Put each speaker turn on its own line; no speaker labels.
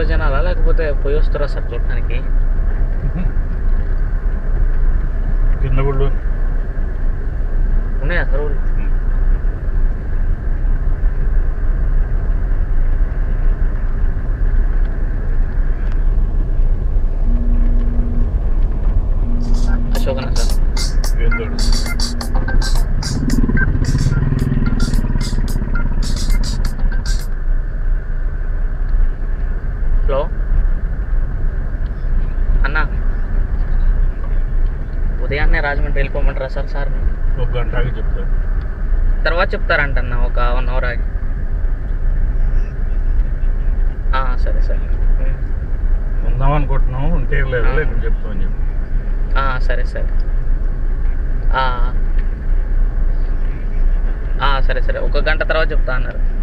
జనాలా లేకపోతే పోయి వస్తారా సార్ చూడటానికి
కింద గుళ్ళు
ఉన్నాయా సార్ ఊళ్ళు అశోకనా సార్
ఏందో
హలో అన్న ఉదయాన్నే రాజమండ్రి వెళ్ళిపోమంటారా సార్ సార్
ఒక గంట ఆగి చెప్తాను
తర్వాత చెప్తారంట అన్న ఒక వన్ అవర్ ఆగి ఆ, సరే సరే ఉమ్.
ఉందాం అనుకుంటున్నాం ఉంటే లేదు
ఆ.
ఇక్కడ చెప్తామని చెప్పి
ఆ, సరే సరే ఆ. ఆ, సరే సరే ఒక గంట తర్వాత చెప్తా అన్నారు